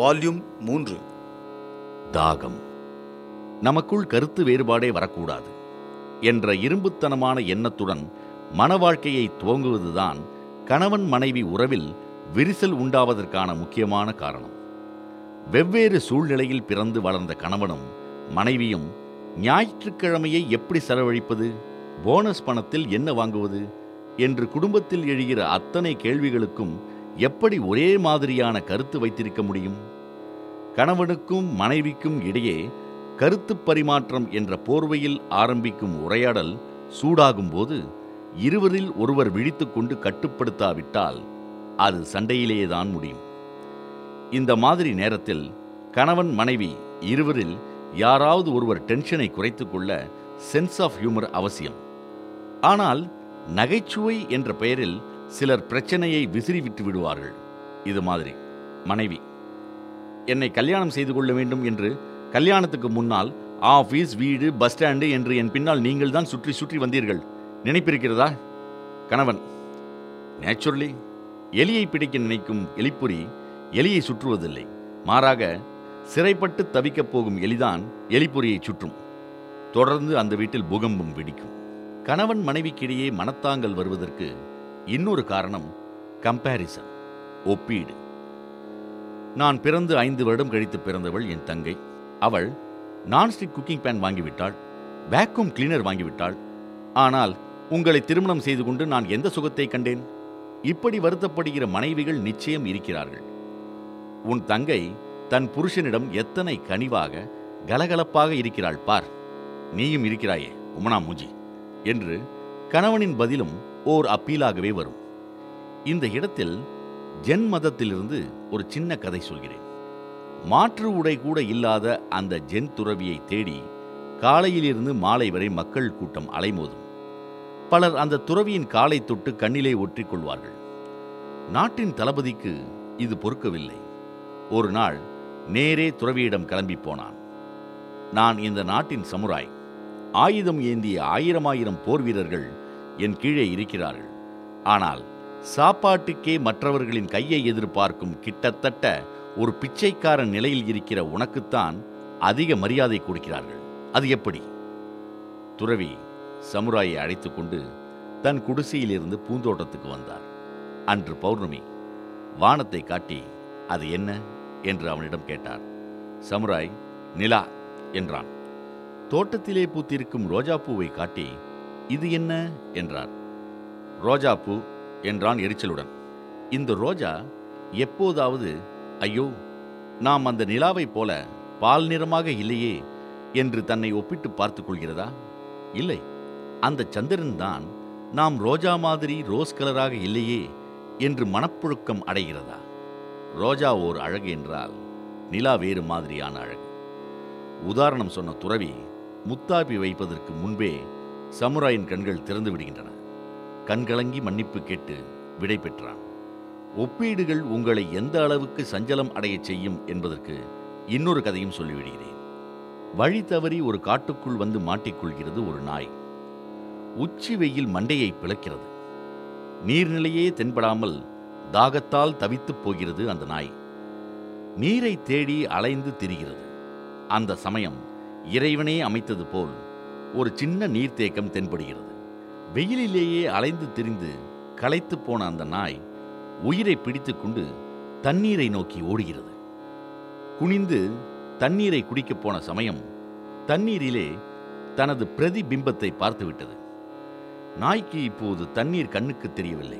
volume மூன்று தாகம் நமக்குள் கருத்து வேறுபாடே வரக்கூடாது என்ற இரும்புத்தனமான எண்ணத்துடன் மன வாழ்க்கையை துவங்குவதுதான் கணவன் மனைவி உறவில் விரிசல் உண்டாவதற்கான முக்கியமான காரணம் வெவ்வேறு சூழ்நிலையில் பிறந்து வளர்ந்த கணவனும் மனைவியும் ஞாயிற்றுக்கிழமையை எப்படி செலவழிப்பது போனஸ் பணத்தில் என்ன வாங்குவது என்று குடும்பத்தில் எழுகிற அத்தனை கேள்விகளுக்கும் எப்படி ஒரே மாதிரியான கருத்து வைத்திருக்க முடியும் கணவனுக்கும் மனைவிக்கும் இடையே கருத்து பரிமாற்றம் என்ற போர்வையில் ஆரம்பிக்கும் உரையாடல் சூடாகும்போது இருவரில் ஒருவர் விழித்துக்கொண்டு கட்டுப்படுத்தாவிட்டால் அது சண்டையிலேதான் முடியும் இந்த மாதிரி நேரத்தில் கணவன் மனைவி இருவரில் யாராவது ஒருவர் டென்ஷனை குறைத்துக் கொள்ள சென்ஸ் ஆஃப் ஹியூமர் அவசியம் ஆனால் நகைச்சுவை என்ற பெயரில் சிலர் பிரச்சனையை விசிறிவிட்டு விடுவார்கள் இது மாதிரி மனைவி என்னை கல்யாணம் செய்து கொள்ள வேண்டும் என்று கல்யாணத்துக்கு முன்னால் ஆபீஸ் வீடு பஸ் ஸ்டாண்டு என்று என் பின்னால் நீங்கள் தான் சுற்றி சுற்றி வந்தீர்கள் நினைப்பிருக்கிறதா கணவன் நேச்சுரலி எலியை பிடிக்க நினைக்கும் எலிப்புரி எலியை சுற்றுவதில்லை மாறாக சிறைப்பட்டு தவிக்கப் போகும் எலிதான் எலிப்புரியை சுற்றும் தொடர்ந்து அந்த வீட்டில் பூகம்பம் வெடிக்கும் கணவன் மனைவிக்கிடையே மனத்தாங்கல் வருவதற்கு இன்னொரு காரணம் கம்பேரிசன் ஒப்பீடு நான் பிறந்து ஐந்து வருடம் கழித்து பிறந்தவள் என் தங்கை அவள் நான்ஸ்டிக் குக்கிங் பேன் வாங்கிவிட்டாள் வேக்யூம் கிளீனர் வாங்கிவிட்டாள் ஆனால் உங்களை திருமணம் செய்து கொண்டு நான் எந்த சுகத்தை கண்டேன் இப்படி வருத்தப்படுகிற மனைவிகள் நிச்சயம் இருக்கிறார்கள் உன் தங்கை தன் புருஷனிடம் எத்தனை கனிவாக கலகலப்பாக இருக்கிறாள் பார் நீயும் இருக்கிறாயே உமனா மூஜி என்று கணவனின் பதிலும் ஓர் அப்பீலாகவே வரும் இந்த இடத்தில் ஜென் மதத்திலிருந்து ஒரு சின்ன கதை சொல்கிறேன் மாற்று உடை கூட இல்லாத அந்த ஜென் துறவியை தேடி காலையிலிருந்து மாலை வரை மக்கள் கூட்டம் அலைமோதும் பலர் அந்த துறவியின் காலை தொட்டு கண்ணிலே ஒற்றிக் கொள்வார்கள் நாட்டின் தளபதிக்கு இது பொறுக்கவில்லை ஒரு நாள் நேரே துறவியிடம் கிளம்பி போனான் நான் இந்த நாட்டின் சமுராய் ஆயுதம் ஏந்திய ஆயிரம் ஆயிரம் போர் வீரர்கள் என் கீழே இருக்கிறார்கள் ஆனால் சாப்பாட்டுக்கே மற்றவர்களின் கையை எதிர்பார்க்கும் கிட்டத்தட்ட ஒரு பிச்சைக்காரன் நிலையில் இருக்கிற உனக்குத்தான் அதிக மரியாதை கொடுக்கிறார்கள் அது எப்படி துறவி சமுராயை அழைத்துக் கொண்டு தன் குடிசையிலிருந்து பூந்தோட்டத்துக்கு வந்தார் அன்று பௌர்ணமி வானத்தை காட்டி அது என்ன என்று அவனிடம் கேட்டார் சமுராய் நிலா என்றான் தோட்டத்திலே பூத்திருக்கும் ரோஜாப்பூவை காட்டி இது என்ன என்றார் ரோஜாப்பூ என்றான் எரிச்சலுடன் இந்த ரோஜா எப்போதாவது ஐயோ நாம் அந்த நிலாவைப் போல பால் நிறமாக இல்லையே என்று தன்னை ஒப்பிட்டு பார்த்துக் கொள்கிறதா இல்லை அந்த சந்திரன் தான் நாம் ரோஜா மாதிரி ரோஸ் கலராக இல்லையே என்று மனப்புழுக்கம் அடைகிறதா ரோஜா ஓர் அழகு என்றால் நிலா வேறு மாதிரியான அழகு உதாரணம் சொன்ன துறவி முத்தாப்பி வைப்பதற்கு முன்பே சமுராயின் கண்கள் திறந்து விடுகின்றன கண்கலங்கி மன்னிப்பு கேட்டு விடை பெற்றான் ஒப்பீடுகள் உங்களை எந்த அளவுக்கு சஞ்சலம் அடையச் செய்யும் என்பதற்கு இன்னொரு கதையும் சொல்லிவிடுகிறேன் வழி தவறி ஒரு காட்டுக்குள் வந்து மாட்டிக்கொள்கிறது ஒரு நாய் உச்சி வெயில் மண்டையை பிளக்கிறது நீர்நிலையே தென்படாமல் தாகத்தால் தவித்துப் போகிறது அந்த நாய் நீரை தேடி அலைந்து திரிகிறது அந்த சமயம் இறைவனே அமைத்தது போல் ஒரு சின்ன நீர்த்தேக்கம் தென்படுகிறது வெயிலிலேயே அலைந்து திரிந்து களைத்து போன அந்த நாய் உயிரை பிடித்துக்கொண்டு தண்ணீரை நோக்கி ஓடுகிறது குனிந்து தண்ணீரை குடிக்கப் போன சமயம் தண்ணீரிலே தனது பிரதிபிம்பத்தை பார்த்துவிட்டது நாய்க்கு இப்போது தண்ணீர் கண்ணுக்கு தெரியவில்லை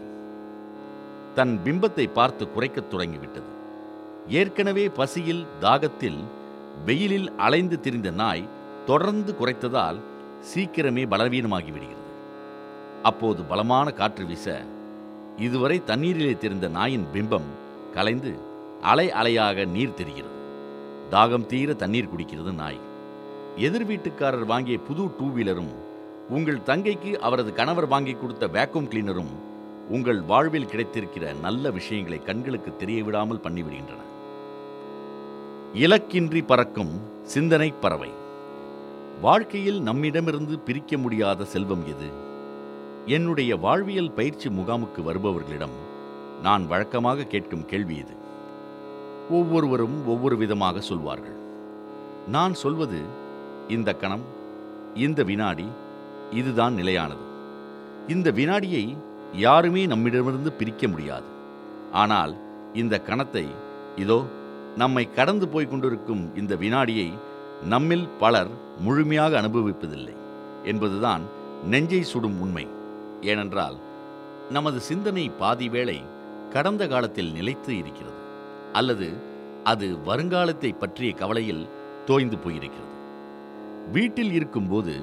தன் பிம்பத்தை பார்த்து குறைக்கத் தொடங்கிவிட்டது ஏற்கனவே பசியில் தாகத்தில் வெயிலில் அலைந்து திரிந்த நாய் தொடர்ந்து குறைத்ததால் சீக்கிரமே பலவீனமாகி விடுகிறது அப்போது பலமான காற்று வீச இதுவரை தண்ணீரிலே தெரிந்த நாயின் பிம்பம் கலைந்து அலை அலையாக நீர் தெரிகிறது தாகம் தீர தண்ணீர் குடிக்கிறது நாய் எதிர் வீட்டுக்காரர் வாங்கிய புது டூ வீலரும் உங்கள் தங்கைக்கு அவரது கணவர் வாங்கி கொடுத்த வேக்யூம் கிளீனரும் உங்கள் வாழ்வில் கிடைத்திருக்கிற நல்ல விஷயங்களை கண்களுக்கு தெரிய விடாமல் பண்ணிவிடுகின்றன இலக்கின்றி பறக்கும் சிந்தனை பறவை வாழ்க்கையில் நம்மிடமிருந்து பிரிக்க முடியாத செல்வம் எது என்னுடைய வாழ்வியல் பயிற்சி முகாமுக்கு வருபவர்களிடம் நான் வழக்கமாக கேட்கும் கேள்வி இது ஒவ்வொருவரும் ஒவ்வொரு விதமாக சொல்வார்கள் நான் சொல்வது இந்த கணம் இந்த வினாடி இதுதான் நிலையானது இந்த வினாடியை யாருமே நம்மிடமிருந்து பிரிக்க முடியாது ஆனால் இந்த கணத்தை இதோ நம்மை கடந்து போய் கொண்டிருக்கும் இந்த வினாடியை நம்மில் பலர் முழுமையாக அனுபவிப்பதில்லை என்பதுதான் நெஞ்சை சுடும் உண்மை ஏனென்றால் நமது சிந்தனை பாதி வேளை கடந்த காலத்தில் நிலைத்து இருக்கிறது அல்லது அது வருங்காலத்தை பற்றிய கவலையில் தோய்ந்து போயிருக்கிறது வீட்டில் இருக்கும்போது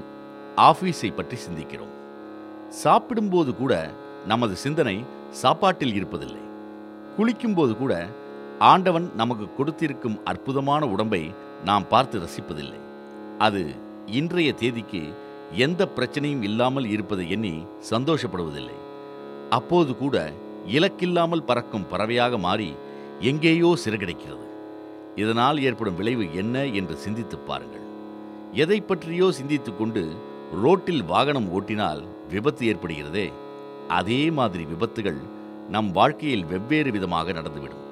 ஆபீஸை பற்றி சிந்திக்கிறோம் சாப்பிடும்போது கூட நமது சிந்தனை சாப்பாட்டில் இருப்பதில்லை குளிக்கும்போது கூட ஆண்டவன் நமக்கு கொடுத்திருக்கும் அற்புதமான உடம்பை நாம் பார்த்து ரசிப்பதில்லை அது இன்றைய தேதிக்கு எந்த பிரச்சனையும் இல்லாமல் இருப்பதை எண்ணி சந்தோஷப்படுவதில்லை அப்போது கூட இலக்கில்லாமல் பறக்கும் பறவையாக மாறி எங்கேயோ சிறகிடைக்கிறது இதனால் ஏற்படும் விளைவு என்ன என்று சிந்தித்துப் பாருங்கள் எதை பற்றியோ சிந்தித்துக் கொண்டு ரோட்டில் வாகனம் ஓட்டினால் விபத்து ஏற்படுகிறதே அதே மாதிரி விபத்துகள் நம் வாழ்க்கையில் வெவ்வேறு விதமாக நடந்துவிடும்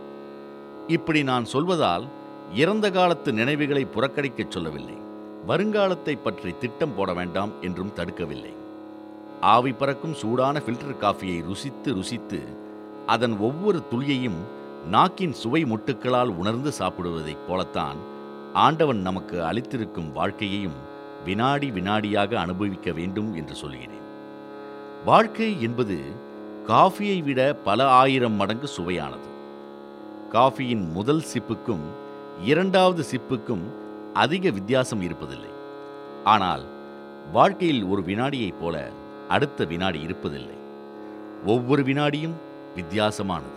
இப்படி நான் சொல்வதால் இறந்த காலத்து நினைவுகளை புறக்கணிக்கச் சொல்லவில்லை வருங்காலத்தை பற்றி திட்டம் போட வேண்டாம் என்றும் தடுக்கவில்லை ஆவி பறக்கும் சூடான ஃபில்டர் காஃபியை ருசித்து ருசித்து அதன் ஒவ்வொரு துளியையும் நாக்கின் சுவை மொட்டுக்களால் உணர்ந்து சாப்பிடுவதைப் போலத்தான் ஆண்டவன் நமக்கு அளித்திருக்கும் வாழ்க்கையையும் வினாடி வினாடியாக அனுபவிக்க வேண்டும் என்று சொல்கிறேன் வாழ்க்கை என்பது காஃபியை விட பல ஆயிரம் மடங்கு சுவையானது காஃபியின் முதல் சிப்புக்கும் இரண்டாவது சிப்புக்கும் அதிக வித்தியாசம் இருப்பதில்லை ஆனால் வாழ்க்கையில் ஒரு வினாடியைப் போல அடுத்த வினாடி இருப்பதில்லை ஒவ்வொரு வினாடியும் வித்தியாசமானது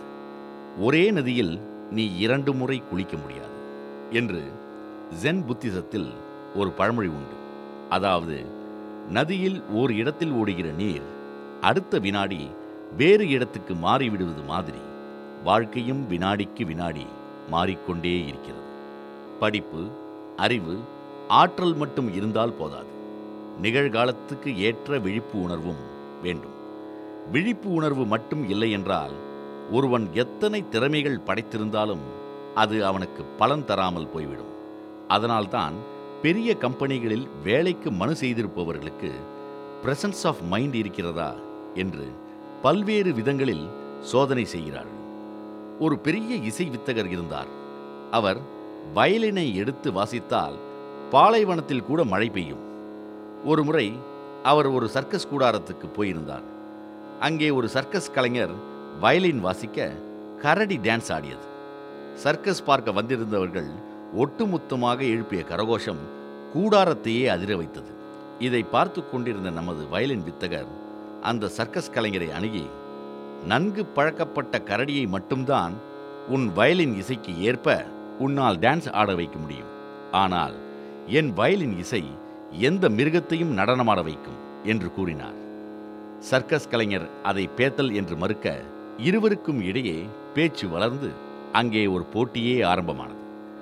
ஒரே நதியில் நீ இரண்டு முறை குளிக்க முடியாது என்று ஜென் புத்திசத்தில் ஒரு பழமொழி உண்டு அதாவது நதியில் ஓர் இடத்தில் ஓடுகிற நீர் அடுத்த வினாடி வேறு இடத்துக்கு மாறிவிடுவது மாதிரி வாழ்க்கையும் வினாடிக்கு வினாடி மாறிக்கொண்டே இருக்கிறது படிப்பு அறிவு ஆற்றல் மட்டும் இருந்தால் போதாது நிகழ்காலத்துக்கு ஏற்ற விழிப்பு உணர்வும் வேண்டும் விழிப்பு உணர்வு மட்டும் இல்லை என்றால் ஒருவன் எத்தனை திறமைகள் படைத்திருந்தாலும் அது அவனுக்கு பலன் தராமல் போய்விடும் அதனால்தான் பெரிய கம்பெனிகளில் வேலைக்கு மனு செய்திருப்பவர்களுக்கு பிரசன்ஸ் ஆஃப் மைண்ட் இருக்கிறதா என்று பல்வேறு விதங்களில் சோதனை செய்கிறார்கள் ஒரு பெரிய இசை வித்தகர் இருந்தார் அவர் வயலினை எடுத்து வாசித்தால் பாலைவனத்தில் கூட மழை பெய்யும் ஒரு முறை அவர் ஒரு சர்க்கஸ் கூடாரத்துக்கு போயிருந்தார் அங்கே ஒரு சர்க்கஸ் கலைஞர் வயலின் வாசிக்க கரடி டான்ஸ் ஆடியது சர்க்கஸ் பார்க்க வந்திருந்தவர்கள் ஒட்டுமொத்தமாக எழுப்பிய கரகோஷம் கூடாரத்தையே அதிர வைத்தது இதை பார்த்து கொண்டிருந்த நமது வயலின் வித்தகர் அந்த சர்க்கஸ் கலைஞரை அணுகி நன்கு பழக்கப்பட்ட கரடியை மட்டும்தான் உன் வயலின் இசைக்கு ஏற்ப உன்னால் டான்ஸ் ஆட வைக்க முடியும் ஆனால் என் வயலின் இசை எந்த மிருகத்தையும் நடனமாட வைக்கும் என்று கூறினார் சர்க்கஸ் கலைஞர் அதை பேத்தல் என்று மறுக்க இருவருக்கும் இடையே பேச்சு வளர்ந்து அங்கே ஒரு போட்டியே ஆரம்பமானது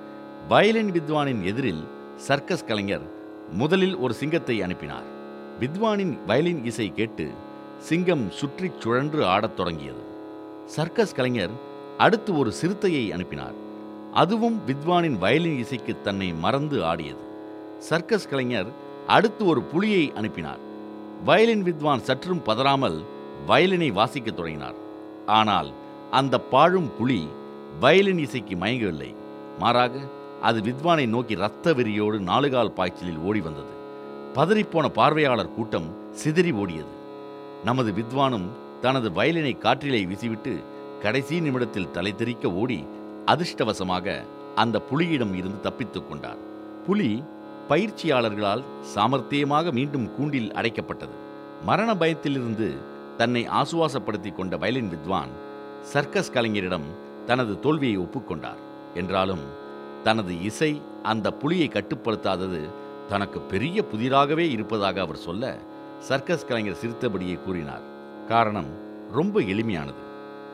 வயலின் வித்வானின் எதிரில் சர்க்கஸ் கலைஞர் முதலில் ஒரு சிங்கத்தை அனுப்பினார் வித்வானின் வயலின் இசை கேட்டு சிங்கம் சுற்றிச் சுழன்று ஆடத் தொடங்கியது சர்க்கஸ் கலைஞர் அடுத்து ஒரு சிறுத்தையை அனுப்பினார் அதுவும் வித்வானின் வயலின் இசைக்கு தன்னை மறந்து ஆடியது சர்க்கஸ் கலைஞர் அடுத்து ஒரு புலியை அனுப்பினார் வயலின் வித்வான் சற்றும் பதறாமல் வயலினை வாசிக்கத் தொடங்கினார் ஆனால் அந்த பாழும் புலி வயலின் இசைக்கு மயங்கவில்லை மாறாக அது வித்வானை நோக்கி இரத்த வெறியோடு நாலுகால் பாய்ச்சலில் ஓடி வந்தது பதறிப்போன பார்வையாளர் கூட்டம் சிதறி ஓடியது நமது வித்வானும் தனது வயலினை காற்றிலே வீசிவிட்டு கடைசி நிமிடத்தில் தலை தெறிக்க ஓடி அதிர்ஷ்டவசமாக அந்த புலியிடம் இருந்து தப்பித்துக் கொண்டார் புலி பயிற்சியாளர்களால் சாமர்த்தியமாக மீண்டும் கூண்டில் அடைக்கப்பட்டது மரண பயத்திலிருந்து தன்னை ஆசுவாசப்படுத்திக் கொண்ட வயலின் வித்வான் சர்க்கஸ் கலைஞரிடம் தனது தோல்வியை ஒப்புக்கொண்டார் என்றாலும் தனது இசை அந்த புலியை கட்டுப்படுத்தாதது தனக்கு பெரிய புதிராகவே இருப்பதாக அவர் சொல்ல சர்க்கஸ் கலைஞர் சிரித்தபடியே கூறினார் காரணம் ரொம்ப எளிமையானது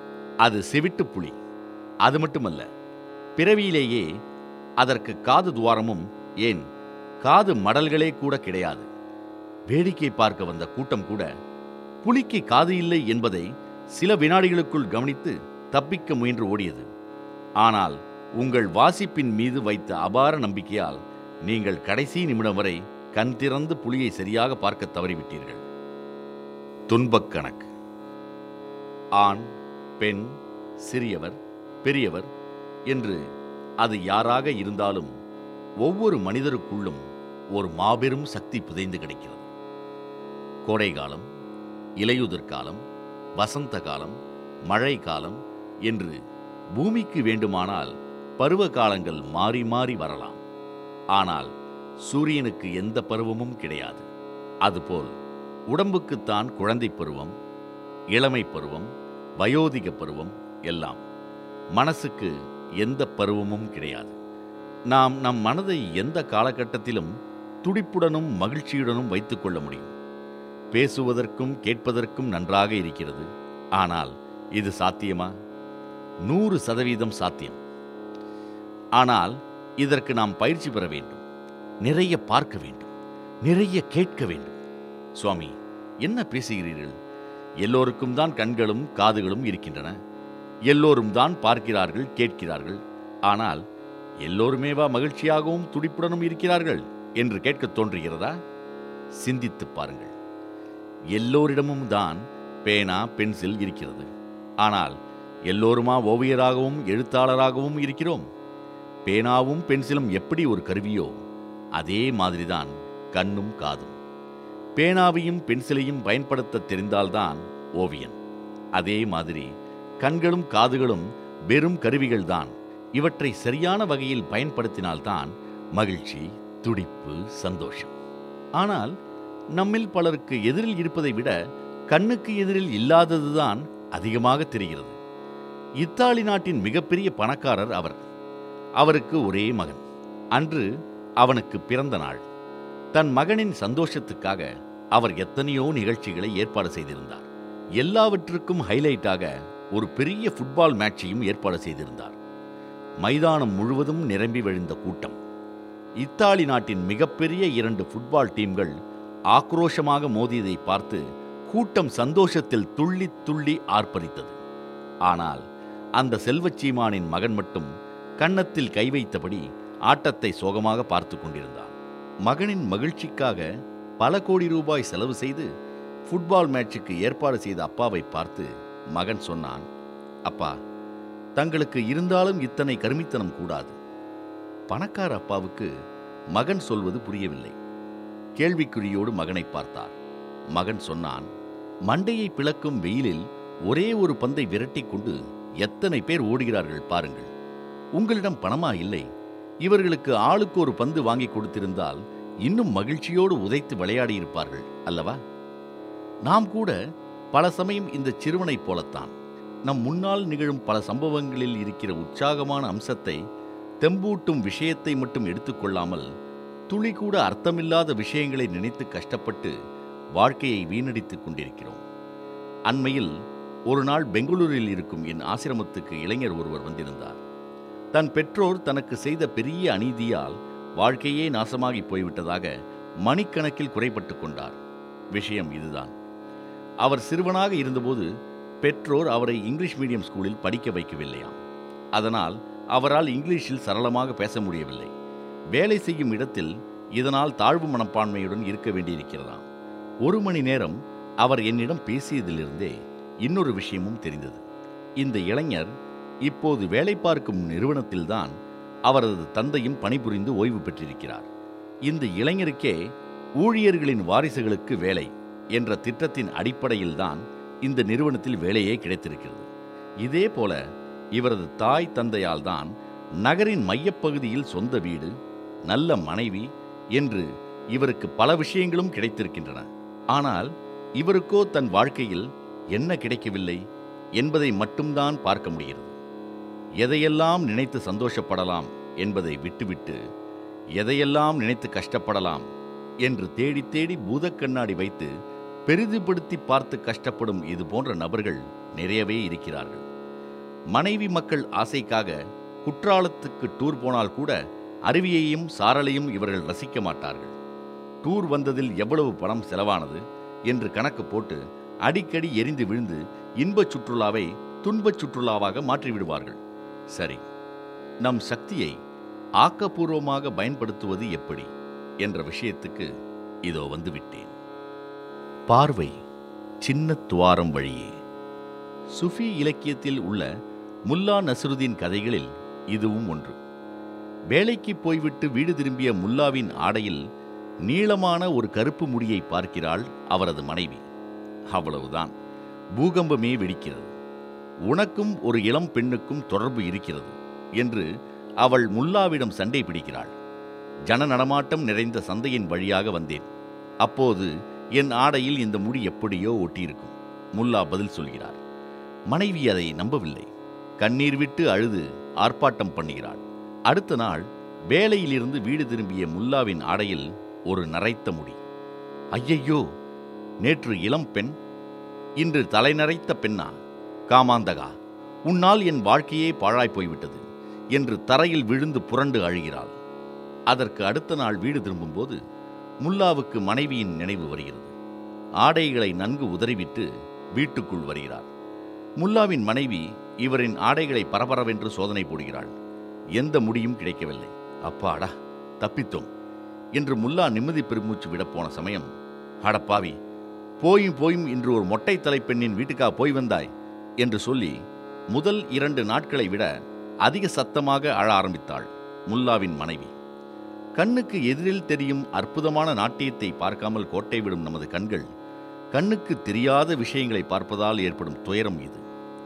அது செவிட்டு புலி அது மட்டுமல்ல பிறவியிலேயே அதற்கு காது துவாரமும் ஏன் காது மடல்களே கூட கிடையாது வேடிக்கை பார்க்க வந்த கூட்டம் கூட புலிக்கு காது இல்லை என்பதை சில வினாடிகளுக்குள் கவனித்து தப்பிக்க முயன்று ஓடியது ஆனால் உங்கள் வாசிப்பின் மீது வைத்த அபார நம்பிக்கையால் நீங்கள் கடைசி நிமிடம் வரை கண் திறந்து புலியை சரியாக பார்க்க தவறிவிட்டீர்கள் துன்பக் கணக்கு ஆண் பெண் சிறியவர் பெரியவர் என்று அது யாராக இருந்தாலும் ஒவ்வொரு மனிதருக்குள்ளும் ஒரு மாபெரும் சக்தி புதைந்து கிடக்கிறது கோடை காலம் இலையுதிர் காலம் வசந்த காலம் மழை காலம் என்று பூமிக்கு வேண்டுமானால் பருவ காலங்கள் மாறி மாறி வரலாம் ஆனால் சூரியனுக்கு எந்த பருவமும் கிடையாது அதுபோல் உடம்புக்குத்தான் குழந்தை பருவம் இளமை பருவம் வயோதிக பருவம் எல்லாம் மனசுக்கு எந்த பருவமும் கிடையாது நாம் நம் மனதை எந்த காலகட்டத்திலும் துடிப்புடனும் மகிழ்ச்சியுடனும் வைத்துக்கொள்ள முடியும் பேசுவதற்கும் கேட்பதற்கும் நன்றாக இருக்கிறது ஆனால் இது சாத்தியமா நூறு சதவீதம் சாத்தியம் ஆனால் இதற்கு நாம் பயிற்சி பெற வேண்டும் நிறைய பார்க்க வேண்டும் நிறைய கேட்க வேண்டும் சுவாமி என்ன பேசுகிறீர்கள் எல்லோருக்கும் தான் கண்களும் காதுகளும் இருக்கின்றன எல்லோரும் தான் பார்க்கிறார்கள் கேட்கிறார்கள் ஆனால் எல்லோருமேவா மகிழ்ச்சியாகவும் துடிப்புடனும் இருக்கிறார்கள் என்று கேட்கத் தோன்றுகிறதா சிந்தித்துப் பாருங்கள் எல்லோரிடமும் தான் பேனா பென்சில் இருக்கிறது ஆனால் எல்லோருமா ஓவியராகவும் எழுத்தாளராகவும் இருக்கிறோம் பேனாவும் பென்சிலும் எப்படி ஒரு கருவியோ அதே மாதிரிதான் கண்ணும் காதும் பேனாவையும் பென்சிலையும் பயன்படுத்த தெரிந்தால்தான் ஓவியன் அதே மாதிரி கண்களும் காதுகளும் வெறும் கருவிகள்தான் இவற்றை சரியான வகையில் பயன்படுத்தினால்தான் மகிழ்ச்சி துடிப்பு சந்தோஷம் ஆனால் நம்மில் பலருக்கு எதிரில் இருப்பதை விட கண்ணுக்கு எதிரில் இல்லாததுதான் அதிகமாக தெரிகிறது இத்தாலி நாட்டின் மிகப்பெரிய பணக்காரர் அவர் அவருக்கு ஒரே மகன் அன்று அவனுக்கு பிறந்த நாள் தன் மகனின் சந்தோஷத்துக்காக அவர் எத்தனையோ நிகழ்ச்சிகளை ஏற்பாடு செய்திருந்தார் எல்லாவற்றுக்கும் ஹைலைட்டாக ஒரு பெரிய ஃபுட்பால் மேட்சையும் ஏற்பாடு செய்திருந்தார் மைதானம் முழுவதும் நிரம்பி வழிந்த கூட்டம் இத்தாலி நாட்டின் மிகப்பெரிய இரண்டு ஃபுட்பால் டீம்கள் ஆக்ரோஷமாக மோதியதை பார்த்து கூட்டம் சந்தோஷத்தில் துள்ளி துள்ளி ஆர்ப்பரித்தது ஆனால் அந்த செல்வச்சீமானின் மகன் மட்டும் கன்னத்தில் கை வைத்தபடி ஆட்டத்தை சோகமாக பார்த்து கொண்டிருந்தான் மகனின் மகிழ்ச்சிக்காக பல கோடி ரூபாய் செலவு செய்து ஃபுட்பால் மேட்சுக்கு ஏற்பாடு செய்த அப்பாவை பார்த்து மகன் சொன்னான் அப்பா தங்களுக்கு இருந்தாலும் இத்தனை கருமித்தனம் கூடாது பணக்கார அப்பாவுக்கு மகன் சொல்வது புரியவில்லை கேள்விக்குறியோடு மகனை பார்த்தார் மகன் சொன்னான் மண்டையை பிளக்கும் வெயிலில் ஒரே ஒரு பந்தை விரட்டிக் கொண்டு எத்தனை பேர் ஓடுகிறார்கள் பாருங்கள் உங்களிடம் பணமா இல்லை இவர்களுக்கு ஆளுக்கு ஒரு பந்து வாங்கி கொடுத்திருந்தால் இன்னும் மகிழ்ச்சியோடு உதைத்து விளையாடியிருப்பார்கள் அல்லவா நாம் கூட பல சமயம் இந்த சிறுவனைப் போலத்தான் நம் முன்னால் நிகழும் பல சம்பவங்களில் இருக்கிற உற்சாகமான அம்சத்தை தெம்பூட்டும் விஷயத்தை மட்டும் எடுத்துக்கொள்ளாமல் துளி கூட அர்த்தமில்லாத விஷயங்களை நினைத்து கஷ்டப்பட்டு வாழ்க்கையை வீணடித்துக் கொண்டிருக்கிறோம் அண்மையில் ஒரு நாள் பெங்களூரில் இருக்கும் என் ஆசிரமத்துக்கு இளைஞர் ஒருவர் வந்திருந்தார் தன் பெற்றோர் தனக்கு செய்த பெரிய அநீதியால் வாழ்க்கையே நாசமாகி போய்விட்டதாக மணிக்கணக்கில் குறைபட்டு கொண்டார் விஷயம் இதுதான் அவர் சிறுவனாக இருந்தபோது பெற்றோர் அவரை இங்கிலீஷ் மீடியம் ஸ்கூலில் படிக்க வைக்கவில்லையாம் அதனால் அவரால் இங்கிலீஷில் சரளமாக பேச முடியவில்லை வேலை செய்யும் இடத்தில் இதனால் தாழ்வு மனப்பான்மையுடன் இருக்க வேண்டியிருக்கிறதாம் ஒரு மணி நேரம் அவர் என்னிடம் பேசியதிலிருந்தே இன்னொரு விஷயமும் தெரிந்தது இந்த இளைஞர் இப்போது வேலை பார்க்கும் நிறுவனத்தில்தான் அவரது தந்தையும் பணிபுரிந்து ஓய்வு பெற்றிருக்கிறார் இந்த இளைஞருக்கே ஊழியர்களின் வாரிசுகளுக்கு வேலை என்ற திட்டத்தின் அடிப்படையில்தான் இந்த நிறுவனத்தில் வேலையே கிடைத்திருக்கிறது இதே போல இவரது தாய் தந்தையால் தான் நகரின் மையப்பகுதியில் சொந்த வீடு நல்ல மனைவி என்று இவருக்கு பல விஷயங்களும் கிடைத்திருக்கின்றன ஆனால் இவருக்கோ தன் வாழ்க்கையில் என்ன கிடைக்கவில்லை என்பதை மட்டும்தான் பார்க்க முடிகிறது எதையெல்லாம் நினைத்து சந்தோஷப்படலாம் என்பதை விட்டுவிட்டு எதையெல்லாம் நினைத்து கஷ்டப்படலாம் என்று தேடி தேடி பூதக் கண்ணாடி வைத்து பெரிதுபடுத்தி பார்த்து கஷ்டப்படும் இது போன்ற நபர்கள் நிறையவே இருக்கிறார்கள் மனைவி மக்கள் ஆசைக்காக குற்றாலத்துக்கு டூர் போனால் கூட அருவியையும் சாரலையும் இவர்கள் ரசிக்க மாட்டார்கள் டூர் வந்ததில் எவ்வளவு பணம் செலவானது என்று கணக்கு போட்டு அடிக்கடி எரிந்து விழுந்து இன்பச் சுற்றுலாவை துன்பச் சுற்றுலாவாக மாற்றிவிடுவார்கள் சரி நம் சக்தியை ஆக்கப்பூர்வமாக பயன்படுத்துவது எப்படி என்ற விஷயத்துக்கு இதோ வந்து விட்டேன் பார்வை சின்ன துவாரம் வழியே சுஃபி இலக்கியத்தில் உள்ள முல்லா நஸ்ருதீன் கதைகளில் இதுவும் ஒன்று வேலைக்கு போய்விட்டு வீடு திரும்பிய முல்லாவின் ஆடையில் நீளமான ஒரு கருப்பு முடியை பார்க்கிறாள் அவரது மனைவி அவ்வளவுதான் பூகம்பமே வெடிக்கிறது உனக்கும் ஒரு இளம் பெண்ணுக்கும் தொடர்பு இருக்கிறது என்று அவள் முல்லாவிடம் சண்டை பிடிக்கிறாள் ஜன நடமாட்டம் நிறைந்த சந்தையின் வழியாக வந்தேன் அப்போது என் ஆடையில் இந்த முடி எப்படியோ ஒட்டியிருக்கும் முல்லா பதில் சொல்கிறார் மனைவி அதை நம்பவில்லை கண்ணீர் விட்டு அழுது ஆர்ப்பாட்டம் பண்ணுகிறாள் அடுத்த நாள் வேலையிலிருந்து வீடு திரும்பிய முல்லாவின் ஆடையில் ஒரு நரைத்த முடி ஐயையோ நேற்று இளம் பெண் இன்று தலைநரைத்த பெண்ணா காமாந்தகா உன்னால் என் வாழ்க்கையே பாழாய் போய்விட்டது என்று தரையில் விழுந்து புரண்டு அழுகிறாள் அதற்கு அடுத்த நாள் வீடு திரும்பும்போது முல்லாவுக்கு மனைவியின் நினைவு வருகிறது ஆடைகளை நன்கு உதறிவிட்டு வீட்டுக்குள் வருகிறார் முல்லாவின் மனைவி இவரின் ஆடைகளை பரபரவென்று சோதனை போடுகிறாள் எந்த முடியும் கிடைக்கவில்லை அப்பாடா தப்பித்தோம் என்று முல்லா நிம்மதி பெருமூச்சு விடப்போன சமயம் அடப்பாவி போயும் போயும் இன்று ஒரு மொட்டை தலைப்பெண்ணின் வீட்டுக்கா போய் வந்தாய் என்று சொல்லி முதல் இரண்டு நாட்களை விட அதிக சத்தமாக அழ ஆரம்பித்தாள் முல்லாவின் மனைவி கண்ணுக்கு எதிரில் தெரியும் அற்புதமான நாட்டியத்தை பார்க்காமல் கோட்டை விடும் நமது கண்கள் கண்ணுக்கு தெரியாத விஷயங்களை பார்ப்பதால் ஏற்படும் துயரம் இது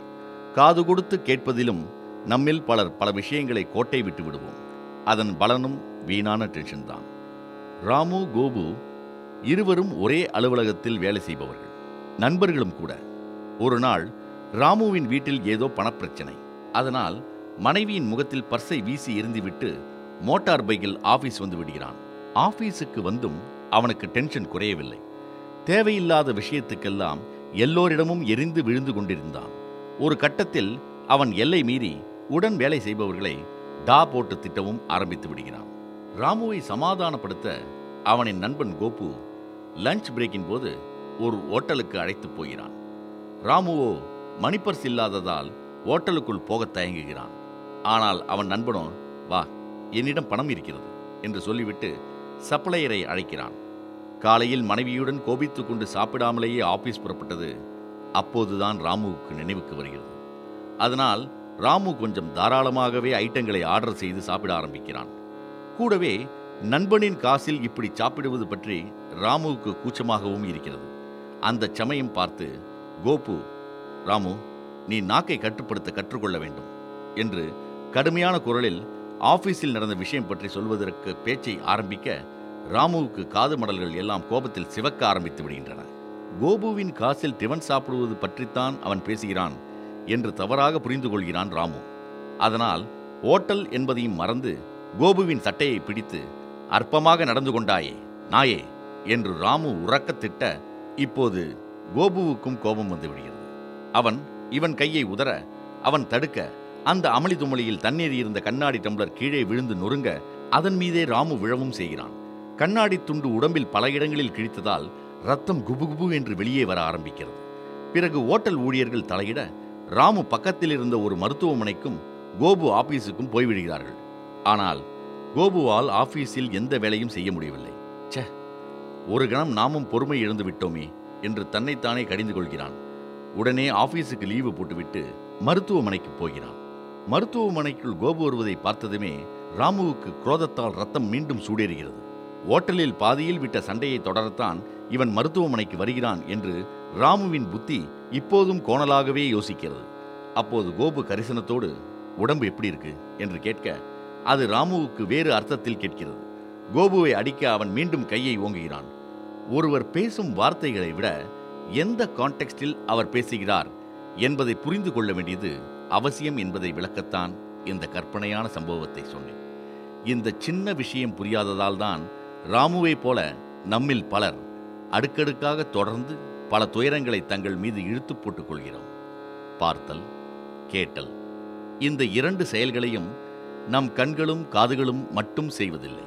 காது கொடுத்து கேட்பதிலும் நம்மில் பலர் பல விஷயங்களை கோட்டை விட்டு விடுவோம் அதன் பலனும் வீணான டென்ஷன் தான் ராமு கோபு இருவரும் ஒரே அலுவலகத்தில் வேலை செய்பவர்கள் நண்பர்களும் கூட ஒரு நாள் ராமுவின் வீட்டில் ஏதோ பணப்பிரச்சனை அதனால் மனைவியின் முகத்தில் பர்ஸை வீசி எறிந்துவிட்டு மோட்டார் பைக்கில் ஆபீஸ் வந்து விடுகிறான் ஆபீஸுக்கு வந்தும் அவனுக்கு டென்ஷன் குறையவில்லை தேவையில்லாத விஷயத்துக்கெல்லாம் எல்லோரிடமும் எரிந்து விழுந்து கொண்டிருந்தான் ஒரு கட்டத்தில் அவன் எல்லை மீறி உடன் வேலை செய்பவர்களை டா போட்டு திட்டவும் ஆரம்பித்து விடுகிறான் ராமுவை சமாதானப்படுத்த அவனின் நண்பன் கோபு லஞ்ச் பிரேக்கின் போது ஒரு ஓட்டலுக்கு அழைத்துப் போகிறான் ராமுவோ மணிப்பர்ஸ் இல்லாததால் ஓட்டலுக்குள் போகத் தயங்குகிறான் ஆனால் அவன் நண்பனோ வா என்னிடம் பணம் இருக்கிறது என்று சொல்லிவிட்டு சப்ளையரை அழைக்கிறான் காலையில் மனைவியுடன் கோபித்துக் கொண்டு சாப்பிடாமலேயே ஆபீஸ் புறப்பட்டது அப்போதுதான் ராமுவுக்கு நினைவுக்கு வருகிறது அதனால் ராமு கொஞ்சம் தாராளமாகவே ஐட்டங்களை ஆர்டர் செய்து சாப்பிட ஆரம்பிக்கிறான் கூடவே நண்பனின் காசில் இப்படி சாப்பிடுவது பற்றி ராமுவுக்கு கூச்சமாகவும் இருக்கிறது அந்த சமயம் பார்த்து கோபு ராமு நீ நாக்கை கட்டுப்படுத்த கற்றுக்கொள்ள வேண்டும் என்று கடுமையான குரலில் ஆபீஸில் நடந்த விஷயம் பற்றி சொல்வதற்கு பேச்சை ஆரம்பிக்க ராமுவுக்கு காது மடல்கள் எல்லாம் கோபத்தில் சிவக்க ஆரம்பித்து விடுகின்றன கோபுவின் காசில் டிவன் சாப்பிடுவது பற்றித்தான் அவன் பேசுகிறான் என்று தவறாக புரிந்து கொள்கிறான் ராமு அதனால் ஓட்டல் என்பதையும் மறந்து கோபுவின் சட்டையை பிடித்து அற்பமாக நடந்து கொண்டாயே நாயே என்று ராமு உறக்கத் திட்ட இப்போது கோபுவுக்கும் கோபம் வந்து விடுகிறது அவன் இவன் கையை உதற அவன் தடுக்க அந்த அமளி துமளியில் தண்ணீர் இருந்த கண்ணாடி டம்ளர் கீழே விழுந்து நொறுங்க அதன் மீதே ராமு விழவும் செய்கிறான் கண்ணாடி துண்டு உடம்பில் பல இடங்களில் கிழித்ததால் ரத்தம் குபுகுபு என்று வெளியே வர ஆரம்பிக்கிறது பிறகு ஓட்டல் ஊழியர்கள் தலையிட ராமு பக்கத்தில் இருந்த ஒரு மருத்துவமனைக்கும் கோபு ஆபீஸுக்கும் போய்விடுகிறார்கள் ஆனால் கோபுவால் ஆபீஸில் எந்த வேலையும் செய்ய முடியவில்லை ச்சே ஒரு கணம் நாமும் பொறுமை இழந்து விட்டோமே என்று தன்னைத்தானே கடிந்து கொள்கிறான் உடனே ஆபீஸுக்கு லீவு போட்டுவிட்டு மருத்துவமனைக்கு போகிறான் மருத்துவமனைக்குள் கோபு வருவதை பார்த்ததுமே ராமுவுக்கு குரோதத்தால் ரத்தம் மீண்டும் சூடேறுகிறது ஓட்டலில் பாதியில் விட்ட சண்டையை தொடரத்தான் இவன் மருத்துவமனைக்கு வருகிறான் என்று ராமுவின் புத்தி இப்போதும் கோணலாகவே யோசிக்கிறது அப்போது கோபு கரிசனத்தோடு உடம்பு எப்படி இருக்கு என்று கேட்க அது ராமுவுக்கு வேறு அர்த்தத்தில் கேட்கிறது கோபுவை அடிக்க அவன் மீண்டும் கையை ஓங்குகிறான் ஒருவர் பேசும் வார்த்தைகளை விட எந்த கான்டெக்ஸ்டில் அவர் பேசுகிறார் என்பதை புரிந்து கொள்ள வேண்டியது அவசியம் என்பதை விளக்கத்தான் இந்த கற்பனையான சம்பவத்தை சொன்னேன் இந்த சின்ன விஷயம் புரியாததால் தான் ராமுவைப் போல நம்மில் பலர் அடுக்கடுக்காக தொடர்ந்து பல துயரங்களை தங்கள் மீது இழுத்து போட்டுக் கொள்கிறோம் பார்த்தல் கேட்டல் இந்த இரண்டு செயல்களையும் நம் கண்களும் காதுகளும் மட்டும் செய்வதில்லை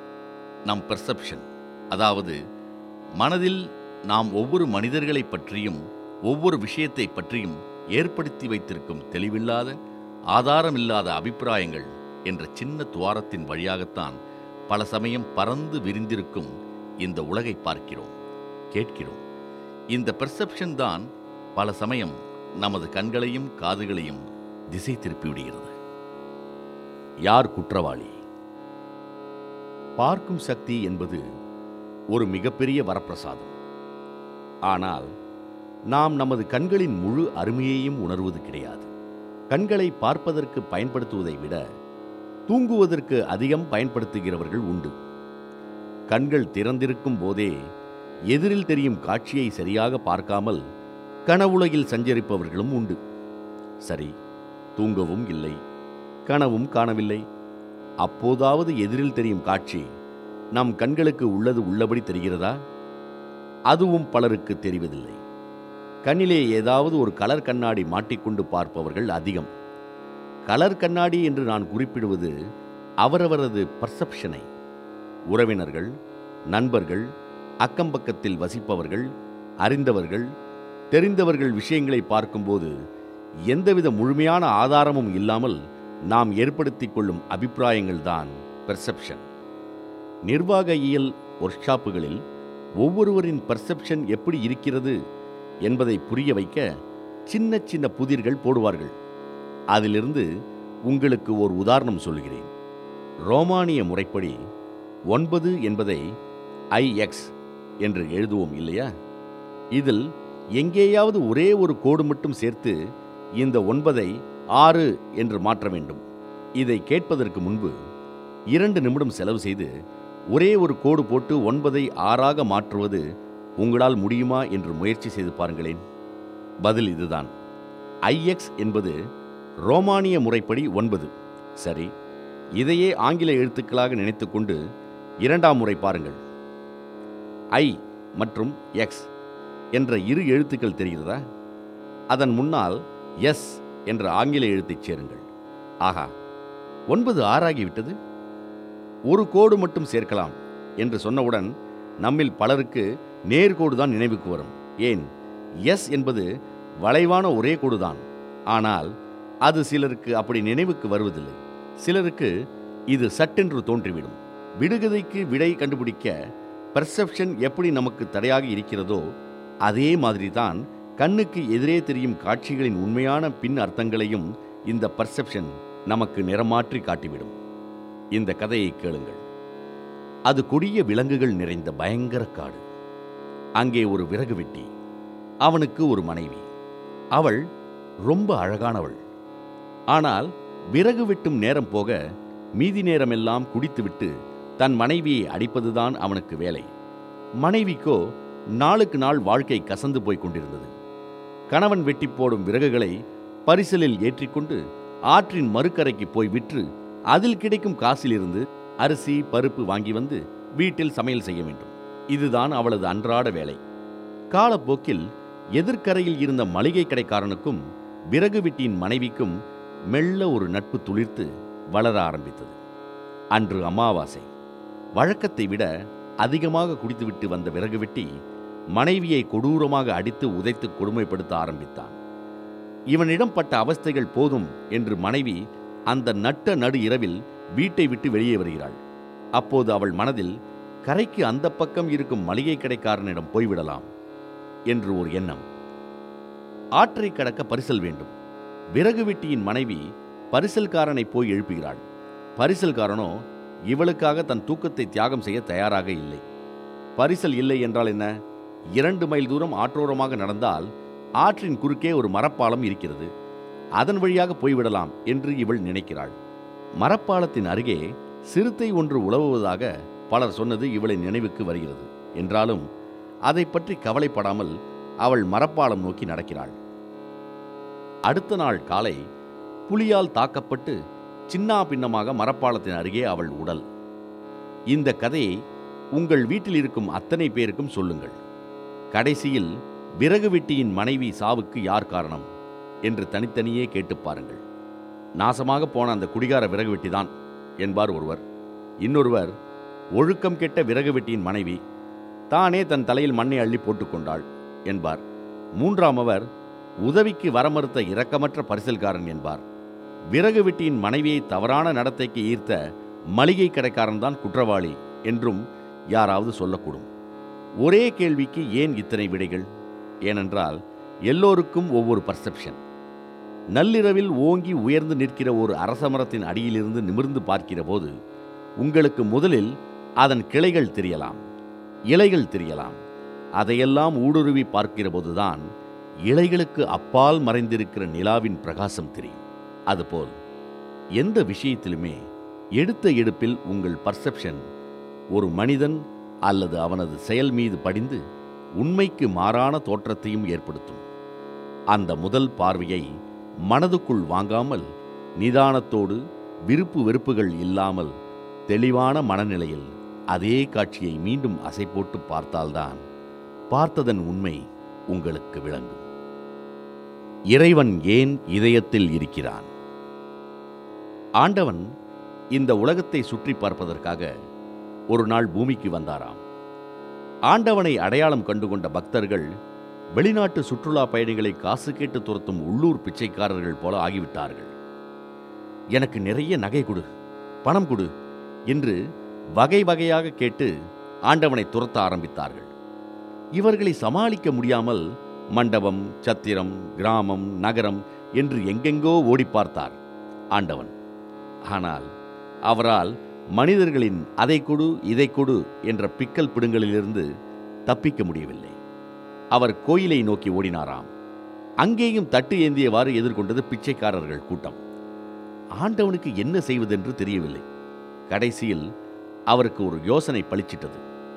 நம் பெர்செப்ஷன் அதாவது மனதில் நாம் ஒவ்வொரு மனிதர்களைப் பற்றியும் ஒவ்வொரு விஷயத்தை பற்றியும் ஏற்படுத்தி வைத்திருக்கும் தெளிவில்லாத ஆதாரமில்லாத அபிப்பிராயங்கள் என்ற சின்ன துவாரத்தின் வழியாகத்தான் பல சமயம் பறந்து விரிந்திருக்கும் இந்த உலகை பார்க்கிறோம் கேட்கிறோம் இந்த பெர்செப்ஷன் தான் பல சமயம் நமது கண்களையும் காதுகளையும் திசை திருப்பி விடுகிறது யார் குற்றவாளி பார்க்கும் சக்தி என்பது ஒரு மிகப்பெரிய வரப்பிரசாதம் ஆனால் நாம் நமது கண்களின் முழு அருமையையும் உணர்வது கிடையாது கண்களை பார்ப்பதற்கு பயன்படுத்துவதை விட தூங்குவதற்கு அதிகம் பயன்படுத்துகிறவர்கள் உண்டு கண்கள் திறந்திருக்கும் போதே எதிரில் தெரியும் காட்சியை சரியாக பார்க்காமல் கனவுலகில் சஞ்சரிப்பவர்களும் உண்டு சரி தூங்கவும் இல்லை கனவும் காணவில்லை அப்போதாவது எதிரில் தெரியும் காட்சி நம் கண்களுக்கு உள்ளது உள்ளபடி தெரிகிறதா அதுவும் பலருக்கு தெரிவதில்லை கண்ணிலே ஏதாவது ஒரு கலர் கண்ணாடி மாட்டிக்கொண்டு பார்ப்பவர்கள் அதிகம் கலர் கண்ணாடி என்று நான் குறிப்பிடுவது அவரவரது பர்செப்ஷனை உறவினர்கள் நண்பர்கள் அக்கம்பக்கத்தில் வசிப்பவர்கள் அறிந்தவர்கள் தெரிந்தவர்கள் விஷயங்களை பார்க்கும்போது எந்தவித முழுமையான ஆதாரமும் இல்லாமல் நாம் ஏற்படுத்திக் கொள்ளும் அபிப்பிராயங்கள் தான் பெர்செப்ஷன் நிர்வாக இயல் ஒர்க்ஷாப்புகளில் ஒவ்வொருவரின் பர்செப்ஷன் எப்படி இருக்கிறது என்பதை புரிய வைக்க சின்ன சின்ன புதிர்கள் போடுவார்கள் அதிலிருந்து உங்களுக்கு ஒரு உதாரணம் சொல்கிறேன் ரோமானிய முறைப்படி ஒன்பது என்பதை ஐஎக்ஸ் என்று எழுதுவோம் இல்லையா இதில் எங்கேயாவது ஒரே ஒரு கோடு மட்டும் சேர்த்து இந்த ஒன்பதை ஆறு என்று மாற்ற வேண்டும் இதை கேட்பதற்கு முன்பு இரண்டு நிமிடம் செலவு செய்து ஒரே ஒரு கோடு போட்டு ஒன்பதை ஆறாக மாற்றுவது உங்களால் முடியுமா என்று முயற்சி செய்து பாருங்களேன் பதில் இதுதான் ஐஎக்ஸ் என்பது ரோமானிய முறைப்படி ஒன்பது சரி இதையே ஆங்கில எழுத்துக்களாக நினைத்துக்கொண்டு இரண்டாம் முறை பாருங்கள் ஐ மற்றும் எக்ஸ் என்ற இரு எழுத்துக்கள் தெரிகிறதா அதன் முன்னால் எஸ் என்ற ஆங்கில எழுத்தைச் சேருங்கள் ஆஹா ஒன்பது ஆறாகிவிட்டது ஒரு கோடு மட்டும் சேர்க்கலாம் என்று சொன்னவுடன் நம்மில் பலருக்கு நேர்கோடு தான் நினைவுக்கு வரும் ஏன் எஸ் என்பது வளைவான ஒரே கோடுதான் ஆனால் அது சிலருக்கு அப்படி நினைவுக்கு வருவதில்லை சிலருக்கு இது சட்டென்று தோன்றிவிடும் விடுகதைக்கு விடை கண்டுபிடிக்க பெர்செப்ஷன் எப்படி நமக்கு தடையாக இருக்கிறதோ அதே மாதிரி தான் கண்ணுக்கு எதிரே தெரியும் காட்சிகளின் உண்மையான பின் அர்த்தங்களையும் இந்த பர்செப்ஷன் நமக்கு நிறமாற்றி காட்டிவிடும் இந்த கதையை கேளுங்கள் அது கொடிய விலங்குகள் நிறைந்த பயங்கர காடு அங்கே ஒரு விறகு வெட்டி அவனுக்கு ஒரு மனைவி அவள் ரொம்ப அழகானவள் ஆனால் விறகு வெட்டும் நேரம் போக மீதி நேரமெல்லாம் குடித்துவிட்டு தன் மனைவியை அடிப்பதுதான் அவனுக்கு வேலை மனைவிக்கோ நாளுக்கு நாள் வாழ்க்கை கசந்து போய் கொண்டிருந்தது கணவன் வெட்டி போடும் விறகுகளை பரிசலில் ஏற்றிக்கொண்டு ஆற்றின் மறுக்கரைக்கு போய் விற்று அதில் கிடைக்கும் காசிலிருந்து அரிசி பருப்பு வாங்கி வந்து வீட்டில் சமையல் செய்ய வேண்டும் இதுதான் அவளது அன்றாட வேலை காலப்போக்கில் எதிர்க்கரையில் இருந்த மளிகை கடைக்காரனுக்கும் விறகு வெட்டியின் மனைவிக்கும் மெல்ல ஒரு நட்பு துளிர்த்து வளர ஆரம்பித்தது அன்று அமாவாசை வழக்கத்தை விட அதிகமாக குடித்துவிட்டு வந்த விறகு வெட்டி மனைவியை கொடூரமாக அடித்து உதைத்து கொடுமைப்படுத்த ஆரம்பித்தான் இவனிடம் பட்ட அவஸ்தைகள் போதும் என்று மனைவி அந்த நட்ட நடு இரவில் வீட்டை விட்டு வெளியே வருகிறாள் அப்போது அவள் மனதில் கரைக்கு அந்த பக்கம் இருக்கும் மளிகை கடைக்காரனிடம் போய்விடலாம் என்று ஒரு எண்ணம் ஆற்றை கடக்க பரிசல் வேண்டும் விறகு வெட்டியின் மனைவி பரிசல்காரனை போய் எழுப்புகிறாள் பரிசல்காரனோ இவளுக்காக தன் தூக்கத்தை தியாகம் செய்ய தயாராக இல்லை பரிசல் இல்லை என்றால் என்ன இரண்டு மைல் தூரம் ஆற்றோரமாக நடந்தால் ஆற்றின் குறுக்கே ஒரு மரப்பாலம் இருக்கிறது அதன் வழியாக போய்விடலாம் என்று இவள் நினைக்கிறாள் மரப்பாலத்தின் அருகே சிறுத்தை ஒன்று உழவுவதாக பலர் சொன்னது இவளை நினைவுக்கு வருகிறது என்றாலும் அதை பற்றி கவலைப்படாமல் அவள் மரப்பாலம் நோக்கி நடக்கிறாள் அடுத்த நாள் காலை புலியால் தாக்கப்பட்டு சின்னா பின்னமாக மரப்பாலத்தின் அருகே அவள் உடல் இந்த கதையை உங்கள் வீட்டில் இருக்கும் அத்தனை பேருக்கும் சொல்லுங்கள் கடைசியில் விறகு வெட்டியின் மனைவி சாவுக்கு யார் காரணம் என்று தனித்தனியே கேட்டுப் பாருங்கள் நாசமாக போன அந்த குடிகார விறகு வெட்டிதான் என்பார் ஒருவர் இன்னொருவர் ஒழுக்கம் கெட்ட விறகு வெட்டியின் மனைவி தானே தன் தலையில் மண்ணை அள்ளி போட்டுக்கொண்டாள் என்பார் மூன்றாம் அவர் உதவிக்கு வரமறுத்த இரக்கமற்ற பரிசல்காரன் என்பார் விறகு வெட்டியின் மனைவியை தவறான நடத்தைக்கு ஈர்த்த மளிகை கடைக்காரன் தான் குற்றவாளி என்றும் யாராவது சொல்லக்கூடும் ஒரே கேள்விக்கு ஏன் இத்தனை விடைகள் ஏனென்றால் எல்லோருக்கும் ஒவ்வொரு பர்செப்ஷன் நள்ளிரவில் ஓங்கி உயர்ந்து நிற்கிற ஒரு அரசமரத்தின் அடியிலிருந்து நிமிர்ந்து பார்க்கிற போது உங்களுக்கு முதலில் அதன் கிளைகள் தெரியலாம் இலைகள் தெரியலாம் அதையெல்லாம் ஊடுருவி பார்க்கிற போதுதான் இலைகளுக்கு அப்பால் மறைந்திருக்கிற நிலாவின் பிரகாசம் தெரியும் அதுபோல் எந்த விஷயத்திலுமே எடுத்த எடுப்பில் உங்கள் பர்செப்ஷன் ஒரு மனிதன் அல்லது அவனது செயல் மீது படிந்து உண்மைக்கு மாறான தோற்றத்தையும் ஏற்படுத்தும் அந்த முதல் பார்வையை மனதுக்குள் வாங்காமல் நிதானத்தோடு விருப்பு வெறுப்புகள் இல்லாமல் தெளிவான மனநிலையில் அதே காட்சியை மீண்டும் அசை போட்டு பார்த்தால்தான் பார்த்ததன் உண்மை உங்களுக்கு விளங்கும் இறைவன் ஏன் இதயத்தில் இருக்கிறான் ஆண்டவன் இந்த உலகத்தை சுற்றி பார்ப்பதற்காக ஒரு நாள் பூமிக்கு வந்தாராம் ஆண்டவனை அடையாளம் கண்டுகொண்ட பக்தர்கள் வெளிநாட்டு சுற்றுலா பயணிகளை காசு கேட்டு துரத்தும் உள்ளூர் பிச்சைக்காரர்கள் போல ஆகிவிட்டார்கள் எனக்கு நிறைய நகை கொடு பணம் கொடு என்று வகை வகையாக கேட்டு ஆண்டவனை துரத்த ஆரம்பித்தார்கள் இவர்களை சமாளிக்க முடியாமல் மண்டபம் சத்திரம் கிராமம் நகரம் என்று எங்கெங்கோ ஓடி பார்த்தார் ஆண்டவன் ஆனால் அவரால் மனிதர்களின் அதை கொடு இதை கொடு என்ற பிக்கல் பிடுங்களிலிருந்து தப்பிக்க முடியவில்லை அவர் கோயிலை நோக்கி ஓடினாராம் அங்கேயும் தட்டு ஏந்தியவாறு எதிர்கொண்டது பிச்சைக்காரர்கள் கூட்டம் ஆண்டவனுக்கு என்ன செய்வதென்று தெரியவில்லை கடைசியில் அவருக்கு ஒரு யோசனை பளிச்சிட்டது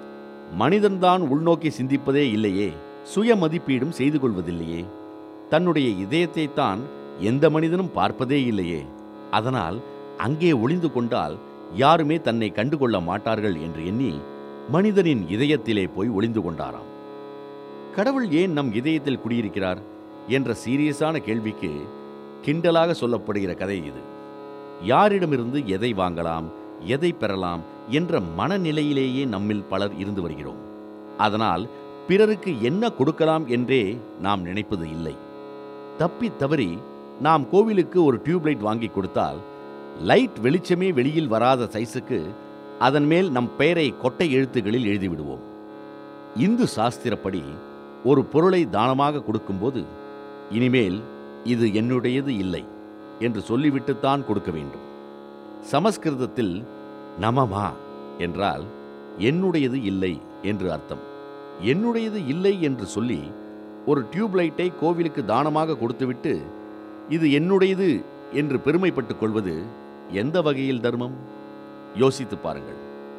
மனிதன்தான் உள்நோக்கி சிந்திப்பதே இல்லையே சுய மதிப்பீடும் செய்து கொள்வதில்லையே தன்னுடைய இதயத்தை தான் எந்த மனிதனும் பார்ப்பதே இல்லையே அதனால் அங்கே ஒளிந்து கொண்டால் யாருமே தன்னை கண்டுகொள்ள மாட்டார்கள் என்று எண்ணி மனிதனின் இதயத்திலே போய் ஒளிந்து கொண்டாராம் கடவுள் ஏன் நம் இதயத்தில் குடியிருக்கிறார் என்ற சீரியஸான கேள்விக்கு கிண்டலாக சொல்லப்படுகிற கதை இது யாரிடமிருந்து எதை வாங்கலாம் எதை பெறலாம் என்ற மனநிலையிலேயே நம்மில் பலர் இருந்து வருகிறோம் அதனால் பிறருக்கு என்ன கொடுக்கலாம் என்றே நாம் நினைப்பது இல்லை தப்பி தவறி நாம் கோவிலுக்கு ஒரு டியூப்லைட் வாங்கி கொடுத்தால் லைட் வெளிச்சமே வெளியில் வராத சைஸுக்கு அதன் மேல் நம் பெயரை கொட்டை எழுத்துகளில் எழுதிவிடுவோம் இந்து சாஸ்திரப்படி ஒரு பொருளை தானமாக கொடுக்கும்போது இனிமேல் இது என்னுடையது இல்லை என்று சொல்லிவிட்டுத்தான் கொடுக்க வேண்டும் சமஸ்கிருதத்தில் நமமா என்றால் என்னுடையது இல்லை என்று அர்த்தம் என்னுடையது இல்லை என்று சொல்லி ஒரு டியூப்லைட்டை கோவிலுக்கு தானமாக கொடுத்துவிட்டு இது என்னுடையது என்று பெருமைப்பட்டுக் கொள்வது எந்த வகையில் தர்மம் யோசித்து பாருங்கள்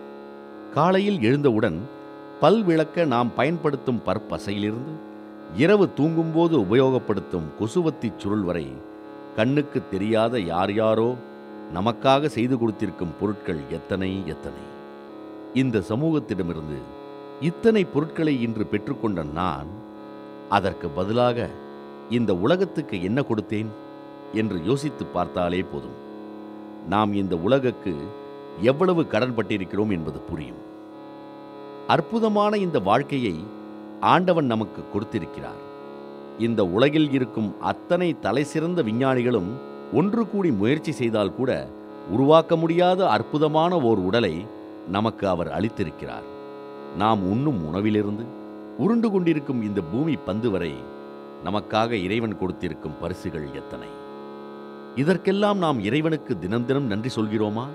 காலையில் எழுந்தவுடன் பல் விளக்க நாம் பயன்படுத்தும் பற்பசையிலிருந்து இரவு தூங்கும்போது உபயோகப்படுத்தும் கொசுவத்தி சுருள் வரை கண்ணுக்கு தெரியாத யார் யாரோ நமக்காக செய்து கொடுத்திருக்கும் பொருட்கள் எத்தனை எத்தனை இந்த சமூகத்திடமிருந்து இத்தனை பொருட்களை இன்று பெற்றுக்கொண்ட நான் அதற்கு பதிலாக இந்த உலகத்துக்கு என்ன கொடுத்தேன் என்று யோசித்து பார்த்தாலே போதும் நாம் இந்த உலகுக்கு எவ்வளவு கடன்பட்டிருக்கிறோம் என்பது புரியும் அற்புதமான இந்த வாழ்க்கையை ஆண்டவன் நமக்கு கொடுத்திருக்கிறார் இந்த உலகில் இருக்கும் அத்தனை தலைசிறந்த விஞ்ஞானிகளும் ஒன்று கூடி முயற்சி செய்தால் கூட உருவாக்க முடியாத அற்புதமான ஓர் உடலை நமக்கு அவர் அளித்திருக்கிறார் நாம் உண்ணும் உணவிலிருந்து உருண்டு கொண்டிருக்கும் இந்த பூமி பந்து வரை நமக்காக இறைவன் கொடுத்திருக்கும் பரிசுகள் எத்தனை இதற்கெல்லாம் நாம் இறைவனுக்கு தினம் தினம் நன்றி சொல்கிறோமா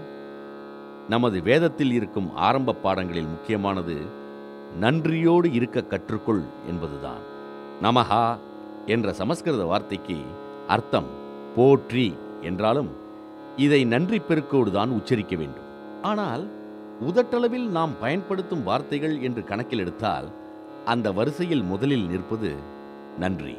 நமது வேதத்தில் இருக்கும் ஆரம்ப பாடங்களில் முக்கியமானது நன்றியோடு இருக்க கற்றுக்கொள் என்பதுதான் நமஹா என்ற சமஸ்கிருத வார்த்தைக்கு அர்த்தம் போற்றி என்றாலும் இதை நன்றி பெருக்கோடு தான் உச்சரிக்க வேண்டும் ஆனால் உதட்டளவில் நாம் பயன்படுத்தும் வார்த்தைகள் என்று கணக்கில் எடுத்தால் அந்த வரிசையில் முதலில் நிற்பது நன்றி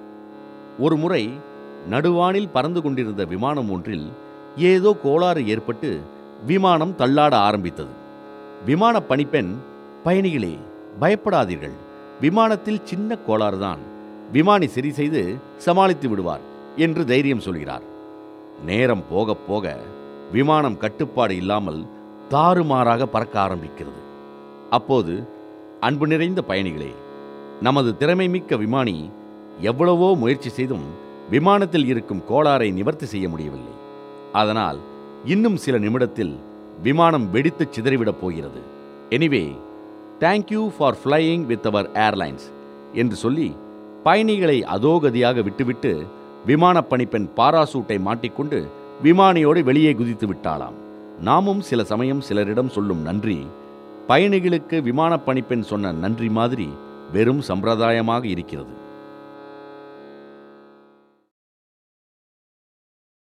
ஒரு முறை நடுவானில் பறந்து கொண்டிருந்த விமானம் ஒன்றில் ஏதோ கோளாறு ஏற்பட்டு விமானம் தள்ளாட ஆரம்பித்தது விமான பணிப்பெண் பயணிகளே பயப்படாதீர்கள் விமானத்தில் சின்ன கோளாறுதான் விமானி சரி செய்து சமாளித்து விடுவார் என்று தைரியம் சொல்கிறார் நேரம் போக போக விமானம் கட்டுப்பாடு இல்லாமல் தாறுமாறாக பறக்க ஆரம்பிக்கிறது அப்போது அன்பு நிறைந்த பயணிகளே நமது திறமை மிக்க விமானி எவ்வளவோ முயற்சி செய்தும் விமானத்தில் இருக்கும் கோளாறை நிவர்த்தி செய்ய முடியவில்லை அதனால் இன்னும் சில நிமிடத்தில் விமானம் வெடித்து சிதறிவிடப் போகிறது anyway thank you for flying with our airlines என்று சொல்லி பயணிகளை அதோகதியாக விட்டுவிட்டு விமானப் பணிப்பெண் பாராசூட்டை மாட்டிக்கொண்டு விமானியோடு வெளியே குதித்து விட்டாளாம் நாமும் சில சமயம் சிலரிடம் சொல்லும் நன்றி பயணிகளுக்கு விமானப் பணிப்பெண் சொன்ன நன்றி மாதிரி வெறும் சம்பிரதாயமாக இருக்கிறது